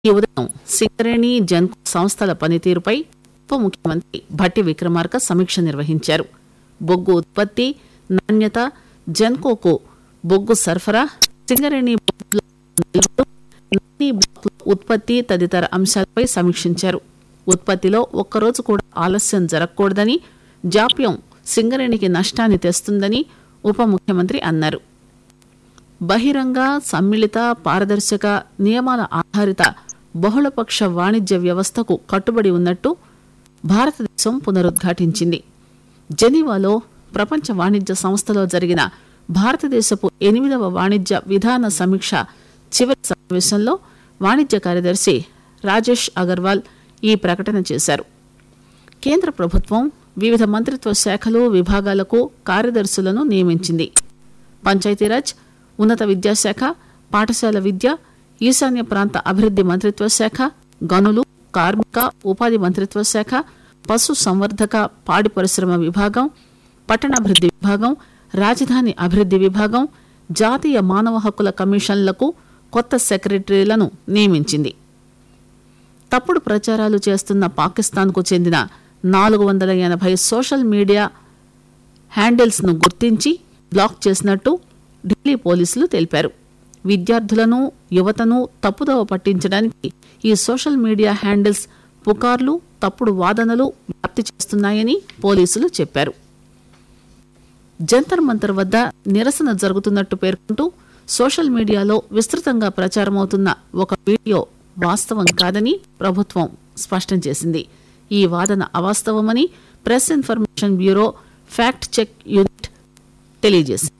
ఈ ఉదయం సింగరేణి జన్కో సంస్థల పనితీరుపై ఉప ముఖ్యమంత్రి భట్టి విక్రమార్క సమీక్ష నిర్వహించారు బొగ్గు ఉత్పత్తి నాణ్యత జన్కోకు బొగ్గు సరఫరా సింగరేణి బొగ్గుల నిల్వలు, నాని బ్లాకుల ఉత్పత్తి తదితర అంశాలపై సమీక్షించారు ఉత్పత్తిలో ఒక్కరోజు కూడా ఆలస్యం జరగకూడదని జాప్యం సింగరేణికి నష్టాన్ని తెస్తుందని ఉప ముఖ్యమంత్రి అన్నారు బహిరంగ సమ్మిళిత పారదర్శక నియమాల ఆధారిత బహుళపక్ష వాణిజ్య వ్యవస్థకు కట్టుబడి ఉన్నట్టు భారతదేశం పునరుద్ఘాటించింది జెనీవాలో ప్రపంచ వాణిజ్య సంస్థలో జరిగిన భారతదేశపు ఎనిమిదవ వాణిజ్య విధాన సమీక్ష చివరి సమావేశంలో వాణిజ్య కార్యదర్శి రాజేష్ అగర్వాల్ ఈ ప్రకటన చేశారు కేంద్ర ప్రభుత్వం వివిధ మంత్రిత్వ శాఖలు విభాగాలకు కార్యదర్శులను నియమించింది పంచాయతీరాజ్ ఉన్నత విద్యాశాఖ పాఠశాల విద్య ఈశాన్య ప్రాంత అభివృద్ది మంత్రిత్వ శాఖ గనులు కార్మిక ఉపాధి మంత్రిత్వ శాఖ పశు సంవర్ధక పాడి పరిశ్రమ విభాగం పట్టణాభివృద్ది విభాగం రాజధాని అభివృద్ది విభాగం జాతీయ మానవ హక్కుల కమిషన్లకు కొత్త సెక్రటరీలను నియమించింది తప్పుడు ప్రచారాలు చేస్తున్న పాకిస్తాన్కు చెందిన నాలుగు వందల ఎనభై సోషల్ మీడియా హ్యాండిల్స్ ను గుర్తించి బ్లాక్ చేసినట్టు ఢిల్లీ పోలీసులు తెలిపారు విద్యార్థులను యువతను తప్పుదోవ పట్టించడానికి ఈ సోషల్ మీడియా హ్యాండిల్స్ పుకార్లు తప్పుడు వాదనలు వ్యాప్తి చేస్తున్నాయని పోలీసులు చెప్పారు జంతర్ మంతర్ వద్ద నిరసన జరుగుతున్నట్టు పేర్కొంటూ సోషల్ మీడియాలో విస్తృతంగా ప్రచారమవుతున్న ఒక వీడియో వాస్తవం కాదని ప్రభుత్వం స్పష్టం చేసింది ఈ వాదన అవాస్తవమని press information bureau fact check unit తెలియజేసింది